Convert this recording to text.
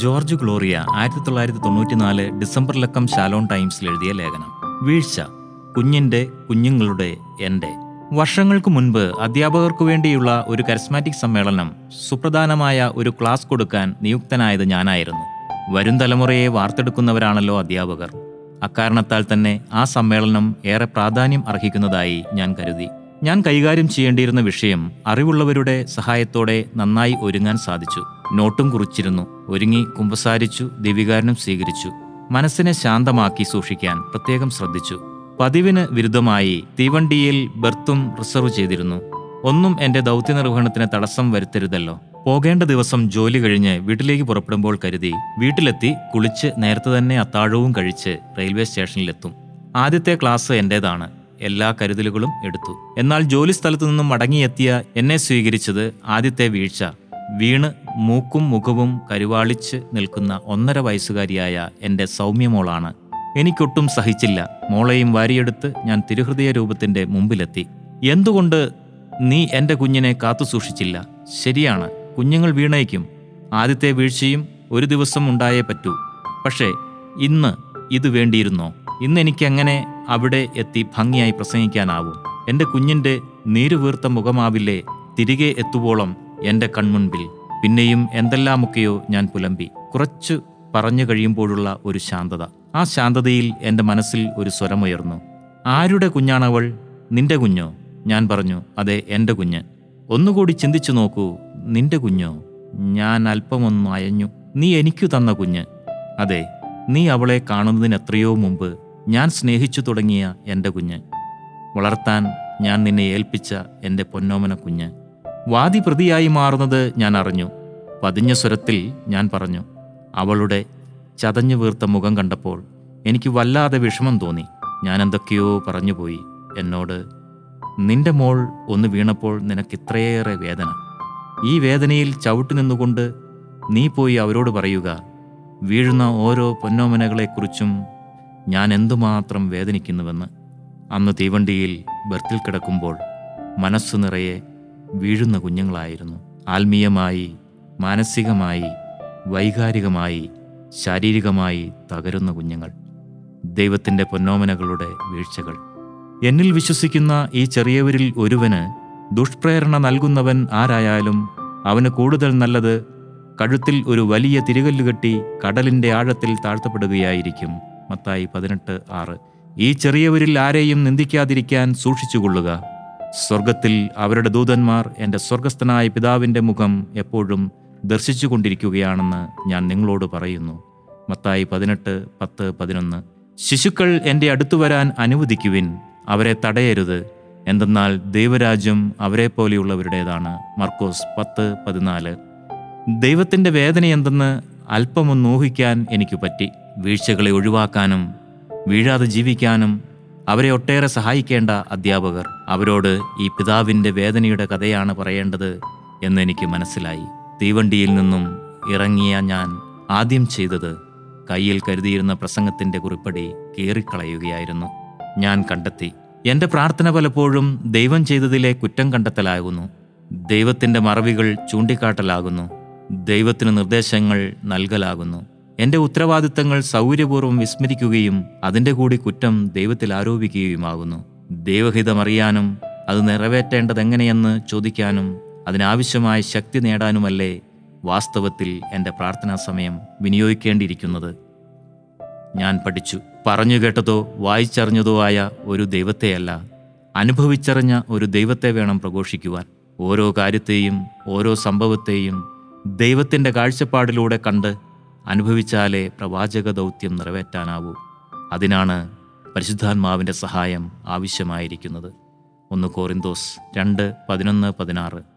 George Gloria ആയിരത്തി തൊള്ളായിരത്തി തൊണ്ണൂറ്റിനാല് ഡിസംബറിലക്കം ഷാലോൺ ടൈംസിൽ എഴുതിയ ലേഖനം വീഴ്ച കുഞ്ഞിന്റെ കുഞ്ഞുങ്ങളുടെ എൻ്റെ വർഷങ്ങൾക്ക് മുൻപ് അധ്യാപകർക്കു വേണ്ടിയുള്ള ഒരു കരിസ്മാറ്റിക് സമ്മേളനം സുപ്രധാനമായ ഒരു ക്ലാസ് കൊടുക്കാൻ നിയുക്തനായത് ഞാനായിരുന്നു വരും തലമുറയെ വാർത്തെടുക്കുന്നവരാണല്ലോ അധ്യാപകർ അക്കാരണത്താൽ തന്നെ ആ സമ്മേളനം ഏറെ പ്രാധാന്യം അർഹിക്കുന്നതായി ഞാൻ കരുതി ഞാൻ കൈകാര്യം ചെയ്യേണ്ടിയിരുന്ന വിഷയം അറിവുള്ളവരുടെ സഹായത്തോടെ നന്നായി ഒരുങ്ങാൻ സാധിച്ചു നോട്ടും കുറിച്ചിരുന്നു ഒരുങ്ങി കുമ്പസാരിച്ചു ദിവികാരനും സ്വീകരിച്ചു മനസ്സിനെ ശാന്തമാക്കി സൂക്ഷിക്കാൻ പ്രത്യേകം ശ്രദ്ധിച്ചു പതിവിന് വിരുദ്ധമായി തീവണ്ടിയിൽ ബർത്തും റിസർവ് ചെയ്തിരുന്നു ഒന്നും എന്റെ ദൗത്യ നിർവഹണത്തിന് തടസ്സം വരുത്തരുതല്ലോ പോകേണ്ട ദിവസം ജോലി കഴിഞ്ഞ് വീട്ടിലേക്ക് പുറപ്പെടുമ്പോൾ കരുതി വീട്ടിലെത്തി കുളിച്ച് നേരത്തെ തന്നെ അത്താഴവും കഴിച്ച് റെയിൽവേ സ്റ്റേഷനിലെത്തും ആദ്യത്തെ ക്ലാസ് എന്റേതാണ് എല്ലാ കരുതലുകളും എടുത്തു എന്നാൽ ജോലി സ്ഥലത്തു നിന്നും മടങ്ങിയെത്തിയ എന്നെ സ്വീകരിച്ചത് ആദ്യത്തെ വീഴ്ച വീണ് മൂക്കും മുഖവും കരുവാളിച്ച് നിൽക്കുന്ന ഒന്നര വയസ്സുകാരിയായ എൻ്റെ സൗമ്യമോളാണ് എനിക്കൊട്ടും സഹിച്ചില്ല മോളെയും വാരിയെടുത്ത് ഞാൻ തിരുഹൃദയ രൂപത്തിന്റെ മുമ്പിലെത്തി എന്തുകൊണ്ട് നീ എൻ്റെ കുഞ്ഞിനെ കാത്തു സൂക്ഷിച്ചില്ല ശരിയാണ് കുഞ്ഞുങ്ങൾ വീണേക്കും ആദ്യത്തെ വീഴ്ചയും ഒരു ദിവസം ഉണ്ടായേ പറ്റൂ പക്ഷേ ഇന്ന് ഇത് വേണ്ടിയിരുന്നോ ഇന്ന് എനിക്കെങ്ങനെ അവിടെ എത്തി ഭംഗിയായി പ്രസംഗിക്കാനാവും എൻ്റെ കുഞ്ഞിൻ്റെ നീരുവീർത്ത മുഖമാവില്ലേ തിരികെ എത്തുവോളം എൻ്റെ കൺമുൻപിൽ പിന്നെയും എന്തെല്ലാമൊക്കെയോ ഞാൻ പുലമ്പി കുറച്ചു പറഞ്ഞു കഴിയുമ്പോഴുള്ള ഒരു ശാന്തത ആ ശാന്തതയിൽ എൻ്റെ മനസ്സിൽ ഒരു സ്വരമുയർന്നു ആരുടെ കുഞ്ഞാണവൾ നിന്റെ കുഞ്ഞോ ഞാൻ പറഞ്ഞു അതെ എൻ്റെ കുഞ്ഞ് ഒന്നുകൂടി ചിന്തിച്ചു നോക്കൂ നിന്റെ കുഞ്ഞോ ഞാൻ അല്പമൊന്നു അയഞ്ഞു നീ എനിക്കു തന്ന കുഞ്ഞ് അതെ നീ അവളെ കാണുന്നതിന് എത്രയോ മുമ്പ് ഞാൻ സ്നേഹിച്ചു തുടങ്ങിയ എൻ്റെ കുഞ്ഞ് വളർത്താൻ ഞാൻ നിന്നെ ഏൽപ്പിച്ച എൻ്റെ പൊന്നോമന കുഞ്ഞ് വാദി പ്രതിയായി മാറുന്നത് ഞാൻ അറിഞ്ഞു പതിഞ്ഞ സ്വരത്തിൽ ഞാൻ പറഞ്ഞു അവളുടെ ചതഞ്ഞു വീർത്ത മുഖം കണ്ടപ്പോൾ എനിക്ക് വല്ലാതെ വിഷമം തോന്നി ഞാൻ എന്തൊക്കെയോ പറഞ്ഞുപോയി എന്നോട് നിന്റെ മോൾ ഒന്ന് വീണപ്പോൾ നിനക്ക് ഇത്രയേറെ വേദന ഈ വേദനയിൽ ചവിട്ടി നിന്നുകൊണ്ട് നീ പോയി അവരോട് പറയുക വീഴുന്ന ഓരോ പൊന്നോമനകളെക്കുറിച്ചും ഞാൻ എന്തുമാത്രം വേദനിക്കുന്നുവെന്ന് അന്ന് തീവണ്ടിയിൽ ബർത്തിൽ കിടക്കുമ്പോൾ മനസ്സു നിറയെ വീഴുന്ന കുഞ്ഞുങ്ങളായിരുന്നു ആത്മീയമായി മാനസികമായി വൈകാരികമായി ശാരീരികമായി തകരുന്ന കുഞ്ഞുങ്ങൾ ദൈവത്തിൻ്റെ പൊന്നോമനകളുടെ വീഴ്ചകൾ എന്നിൽ വിശ്വസിക്കുന്ന ഈ ചെറിയവരിൽ ഒരുവന് ദുഷ്പ്രേരണ നൽകുന്നവൻ ആരായാലും അവന് കൂടുതൽ നല്ലത് കഴുത്തിൽ ഒരു വലിയ തിരികല്ല് കെട്ടി കടലിന്റെ ആഴത്തിൽ താഴ്ത്തപ്പെടുകയായിരിക്കും മത്തായി പതിനെട്ട് ആറ് ഈ ചെറിയവരിൽ ആരെയും നിന്ദിക്കാതിരിക്കാൻ സൂക്ഷിച്ചുകൊള്ളുക സ്വർഗത്തിൽ അവരുടെ ദൂതന്മാർ എൻ്റെ സ്വർഗസ്ഥനായ പിതാവിൻ്റെ മുഖം എപ്പോഴും ദർശിച്ചുകൊണ്ടിരിക്കുകയാണെന്ന് ഞാൻ നിങ്ങളോട് പറയുന്നു മത്തായി പതിനെട്ട് പത്ത് പതിനൊന്ന് ശിശുക്കൾ എൻ്റെ അടുത്തു വരാൻ അനുവദിക്കുവിൻ അവരെ തടയരുത് എന്തെന്നാൽ ദൈവരാജ്യം അവരെ പോലെയുള്ളവരുടേതാണ് മർക്കോസ് പത്ത് പതിനാല് ദൈവത്തിൻ്റെ വേദന എന്തെന്ന് അല്പമൊന്ന് ഊഹിക്കാൻ എനിക്ക് പറ്റി വീഴ്ചകളെ ഒഴിവാക്കാനും വീഴാതെ ജീവിക്കാനും അവരെ ഒട്ടേറെ സഹായിക്കേണ്ട അധ്യാപകർ അവരോട് ഈ പിതാവിൻ്റെ വേദനയുടെ കഥയാണ് പറയേണ്ടത് എന്നെനിക്ക് മനസ്സിലായി തീവണ്ടിയിൽ നിന്നും ഇറങ്ങിയ ഞാൻ ആദ്യം ചെയ്തത് കയ്യിൽ കരുതിയിരുന്ന പ്രസംഗത്തിൻ്റെ കുറിപ്പടി കീറിക്കളയുകയായിരുന്നു ഞാൻ കണ്ടെത്തി എൻ്റെ പ്രാർത്ഥന പലപ്പോഴും ദൈവം ചെയ്തതിലെ കുറ്റം കണ്ടെത്തലാകുന്നു ദൈവത്തിൻ്റെ മറവികൾ ചൂണ്ടിക്കാട്ടലാകുന്നു ദൈവത്തിന് നിർദ്ദേശങ്ങൾ നൽകലാകുന്നു എൻ്റെ ഉത്തരവാദിത്തങ്ങൾ സൗകര്യപൂർവ്വം വിസ്മരിക്കുകയും അതിൻ്റെ കൂടി കുറ്റം ദൈവത്തിൽ ആരോപിക്കുകയുമാകുന്നു ദൈവഹിതമറിയാനും അത് നിറവേറ്റേണ്ടതെങ്ങനെയെന്ന് ചോദിക്കാനും അതിനാവശ്യമായ ശക്തി നേടാനുമല്ലേ വാസ്തവത്തിൽ എൻ്റെ പ്രാർത്ഥനാ സമയം വിനിയോഗിക്കേണ്ടിയിരിക്കുന്നത് ഞാൻ പഠിച്ചു പറഞ്ഞു കേട്ടതോ വായിച്ചറിഞ്ഞതോ ആയ ഒരു ദൈവത്തെയല്ല അനുഭവിച്ചറിഞ്ഞ ഒരു ദൈവത്തെ വേണം പ്രഘോഷിക്കുവാൻ ഓരോ കാര്യത്തെയും ഓരോ സംഭവത്തെയും ദൈവത്തിൻ്റെ കാഴ്ചപ്പാടിലൂടെ കണ്ട് അനുഭവിച്ചാലേ പ്രവാചക ദൗത്യം നിറവേറ്റാനാവൂ അതിനാണ് പരിശുദ്ധാത്മാവിൻ്റെ സഹായം ആവശ്യമായിരിക്കുന്നത് ഒന്ന് കോറിന്തോസ് രണ്ട് പതിനൊന്ന് പതിനാറ്